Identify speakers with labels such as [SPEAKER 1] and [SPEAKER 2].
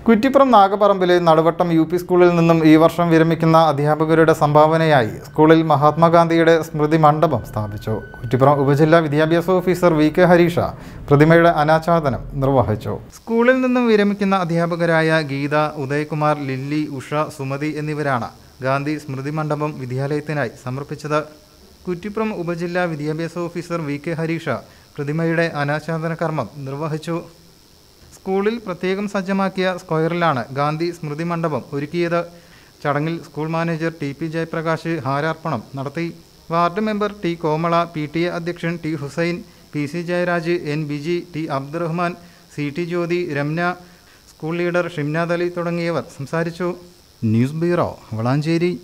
[SPEAKER 1] കുറ്റിപ്പുറം നാഗപ്പറമ്പിലെ Naduvattam U P സ്കൂളിൽ നിന്നും ഈ വർഷം വിരമിക്കുന്ന അധ്യാപകരുടെ സംഭാവനയായി സ്കൂളിൽ മഹാത്മാഗാന്ധിയുടെ സ്മൃതി മണ്ഡപം സ്ഥാപിച്ചു കുറ്റിപ്പുറം ഉപജില്ലാ വിദ്യാഭ്യാസ ഓഫീസർ വി കെ ഹരീഷ പ്രതിമയുടെ അനാച്ഛാദനം നിർവഹിച്ചു സ്കൂളിൽ നിന്നും വിരമിക്കുന്ന അധ്യാപകരായ ഗീത ഉദയകുമാർ ലില്ലി ഉഷ സുമതി എന്നിവരാണ് ഗാന്ധി സ്മൃതി മണ്ഡപം വിദ്യാലയത്തിനായി സമർപ്പിച്ചത് കുറ്റിപ്പുറം ഉപജില്ലാ വിദ്യാഭ്യാസ ഓഫീസർ വി കെ ഹരീഷ പ്രതിമയുടെ അനാച്ഛാദന കർമ്മം നിർവഹിച്ചു സ്കൂളിൽ പ്രത്യേകം സജ്ജമാക്കിയ സ്ക്വയറിലാണ് ഗാന്ധി സ്മൃതി മണ്ഡപം ഒരുക്കിയത് ചടങ്ങിൽ school manager T P Jayaprakash ഹാരാർപ്പണം നടത്തി ward member T Komala P T A അധ്യക്ഷൻ T Hussain P C Jayaraj N Biji T Abdurahman C T Jyothi Ramna school leader Shimnad Ali തുടങ്ങിയവർ സംസാരിച്ചു ന്യൂസ് ബ്യൂറോ വളാഞ്ചേരി